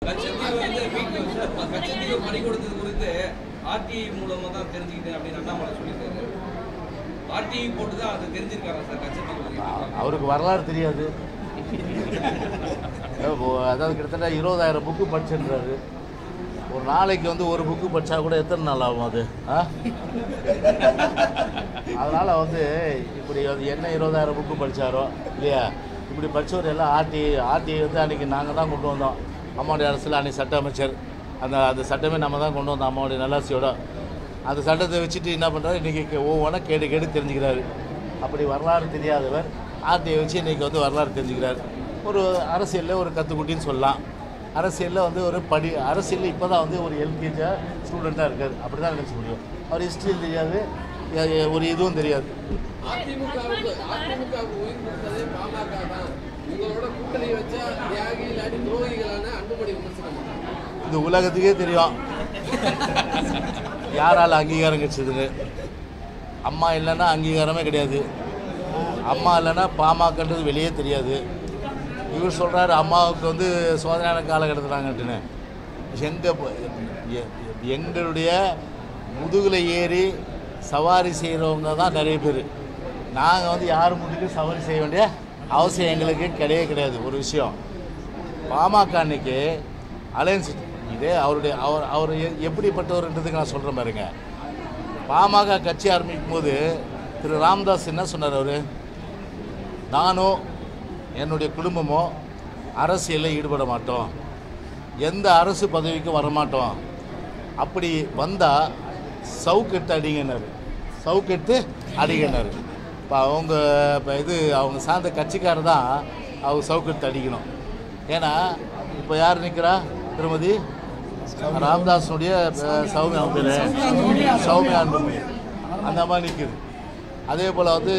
கட்சத்தீவு வந்து வீட்டு கட்சத்தீவு பறி கொடுத்தது குறித்து ஆர்டிஐ மூலமா தான் தெரிஞ்சுக்கிட்டேன் அப்படின்னு அண்ணாமலை சொல்லியிருக்காரு ஆர்டிஐ போட்டு தான் அது தெரிஞ்சிருக்காங்க சார் கட்சத்தீவு பத்தி. அவருக்கு வரலாறு தெரியாது அதாவது கிட்டத்தட்ட இருபதாயிரம் புக்கு படிச்சிருந்தாரு ஒரு நாளைக்கு வந்து ஒரு புக்கு படித்தா கூட எத்தனை நாள் ஆகும் அது ஆ அதனால் வந்து இப்படி வந்து என்ன இருபதாயிரம் புக்கு படித்தாரோ இல்லையா இப்படி படித்தவர் எல்லாம் ஆர்டி ஆர்டி வந்து அன்றைக்கி நாங்கள் தான் கொண்டு வந்தோம் அம்மாவுடைய அரசில் அன்றைக்கி சட்ட அமைச்சர் அந்த அந்த சட்டமே நம்ம தான் கொண்டு வந்தோம் அம்மாவுடைய நல்லாசியோட அந்த சட்டத்தை வச்சுட்டு என்ன பண்ணுறாரு இன்றைக்கி ஒவ்வொன்றா கேடு கேடு தெரிஞ்சுக்கிறாரு அப்படி வரலாறு தெரியாதவர் ஆர்டிஐ வச்சு இன்றைக்கி வந்து வரலாறு தெரிஞ்சுக்கிறார் ஒரு அரசியலில் ஒரு கற்றுக்குட்டின்னு சொல்லலாம் அரசியலில் வந்து ஒரு படி அரசியலில் இப்போ தான் வந்து ஒரு எல்கேஜியாக ஸ்டூடெண்ட்டாக இருக்கார் அப்படி தான் நினச்ச முடியும் அவர் ஹிஸ்ட்ரியும் தெரியாது எ- எ- ஒரு இதுவும் தெரியாது அதிமுகவுக்கு அதிமுகவுக்கு உயிர் கொடுத்ததே பாமக தான் உங்களோட கூட்டணி வச்சா தியாகி இல்லாட்டி துரோகிகளான அன்புமணி விமர்சனம் பண்றாங்க. இந்த உலகத்துக்கே தெரியும் யாரால் அங்கீகாரம் கிடைச்சதுன்னு அம்மா இல்லைன்னா அங்கீகாரமே கிடையாது அம்மா இல்லைன்னா பாமகன்றது வெளியே தெரியாது இவர் சொல்கிறாரு அம்மாவுக்கு வந்து சோதனையான காலகட்டத்தினாங்கட்டுன்னு எங்கள் எங்களுடைய முதுகில் ஏறி சவாரி செய்கிறவங்க தான் நிறைய பேர் நாங்கள் வந்து யார் முதுகு சவாரி செய்ய வேண்டிய அவசியம் எங்களுக்கு கிடையவே கிடையாது ஒரு விஷயம் பாமக அன்னைக்கு அலையன்ஸ் இதே அவருடைய அவர் அவர் எ- எப்படிப்பட்டவர்ன்றதுக்கு நான் சொல்கிறேன் பாருங்க பாமக கட்சி ஆரம்பிக்கும் போது திரு ராமதாஸ் என்ன சொன்னார் அவர் நானும் என்னுடைய குடும்பமோ அரசியலில் ஈடுபட மாட்டோம் எந்த அரசு பதவிக்கும் வரமாட்டோம் அப்படி வந்தால் சவுக்கெட்டு அடிங்கன்னாரு சவுக்கெட்டு அடிங்கன்னாரு இப்போ அவங்க இப்போ இது அவங்க சார்ந்த கட்சிக்காரர் தான் அவங்க சவுக்கெட்டு அடிக்கணும் ஏன்னா இப்போ யார் நிற்கிறா திருமதி ராமதாஸுடைய அஹ், சௌமியா அவங்க பேரு சௌமியா அன்புமணி அந்த மாதிரி நிற்குது அதே போல் வந்து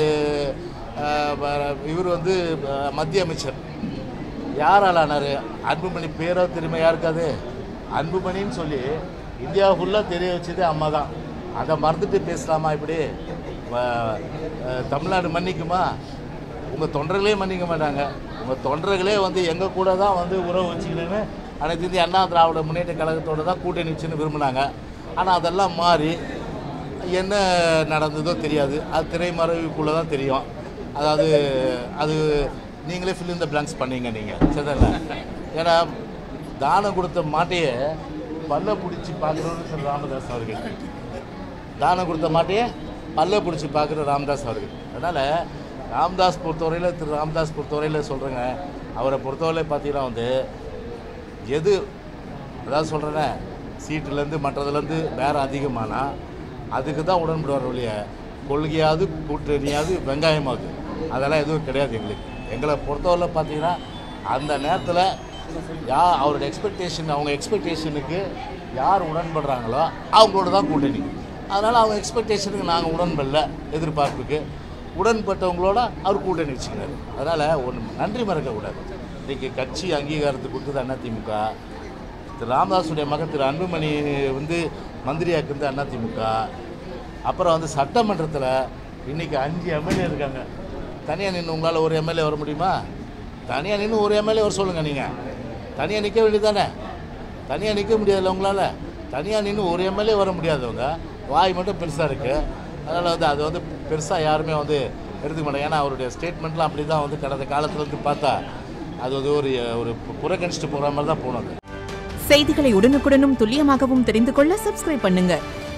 இவர் வந்து அஹ், மத்திய அமைச்சர் யாரால் ஆனார் அன்புமணி பேரோ திறமையாக இருக்காது அன்புமணின்னு சொல்லி இந்தியா ஃபுல்லாக தெரிய வச்சதே அம்மா தான் அதை மறந்துட்டு பேசலாமா இப்படி வ- அஹ், தமிழ்நாடு மன்னிக்குமா உங்கள் தொண்டர்களே மன்னிக்க மாட்டாங்க உங்கள் தொண்டர்களே வந்து எங்கள் கூட தான் வந்து உறவு வச்சுக்கணுன்னு அனைத்து இந்திய அண்ணா திராவிட முன்னேற்ற கழகத்தோடு தான் கூட்டணி வச்சுன்னு விரும்பினாங்க ஆனால் அதெல்லாம் மாறி என்ன நடந்ததோ தெரியாது அது திரைமறைவுக்குள்ளே தான் தெரியும் அதாவது அது நீங்களே ஃபில் இந்த பிளாங்க்ஸ் பண்ணீங்க நீங்கள் சரிதானே ஏன்னா தானம் கொடுத்த மாட்டையே பல்ல பிடிச்சி பார்க்குறவரு திரு ராமதாஸ் அவர்கள் தானம் கொடுத்த மாட்டையே பல்ல பிடிச்சி பார்க்குற ராமதாஸ் அவர்கள் அதனால் ராமதாஸ் பொறுத்தவரையில் திரு ராமதாஸ் பொறுத்தவரையில் சொல்கிறேங்க அவரை பொறுத்தவரையில் பார்த்தீங்கன்னா வந்து எது அதாவது சொல்கிறேனே சீட்டுலேருந்து மற்றதுலேருந்து வேறு அதிகமானால் அதுக்கு தான் உடன்படுவார் ஒழிய கொள்கையாவது கூட்டணியாவது வெங்காயமாவது அதெல்லாம் எதுவும் கிடையாது எங்களுக்கு எங்களை பொறுத்தவரையில் பார்த்தீங்கன்னா அந்த நேரத்தில் யா அவரோட எக்ஸ்பெக்டேஷன் அவங்க எக்ஸ்பெக்டேஷனுக்கு யார் உடன்படுறாங்களோ அவங்களோட தான் கூட்டணி அதனால் அவங்க எக்ஸ்பெக்டேஷனுக்கு நாங்கள் உடன்படல எதிர்பார்ப்புக்கு உடன்பட்டவங்களோட அவர் கூட்டணி வச்சுக்கிறாரு அதனால் ஒன்று நன்றி மறக்கக்கூடாது இன்றைக்கி கட்சி அங்கீகாரத்துக்கு கொடுத்தது அதிமுக திரு ராமதாஸுடைய மகன் திரு அன்புமணி வந்து மந்திரியாக்குறது அதிமுக அப்புறம் வந்து சட்டமன்றத்தில் இன்றைக்கி அஞ்சு எம்எல்ஏ இருக்காங்க தனியாக நின்று உங்களால் ஒரு எம்எல்ஏ வர முடியுமா தனியாக நின்று ஒரு எம்எல்ஏ வர சொல்லுங்கள் நீங்கள் தனியாக நிற்க வேண்டியதானே தனியாக நிற்க முடியாதுல்ல உங்களால் தனியாக நின்று ஒரு எம்எல்ஏ வர முடியாதவங்க வாய் மட்டும் பெருசாக இருக்குது அதனால் வந்து அது வந்து பெருசாக யாருமே வந்து எடுத்துக்க மாட்டாங்க ஏன்னா அவருடைய ஸ்டேட்மெண்ட்லாம் அப்படி தான் வந்து கடந்த காலத்துலேருந்து பார்த்தா அது வந்து ஒரு ஒரு புறக்கணிச்சிட்டு போகிற மாதிரி தான் போனது செய்திகளை உடனுக்குடனும் துல்லியமாகவும் தெரிந்து கொள்ள சப்ஸ்கிரைப் பண்ணுங்க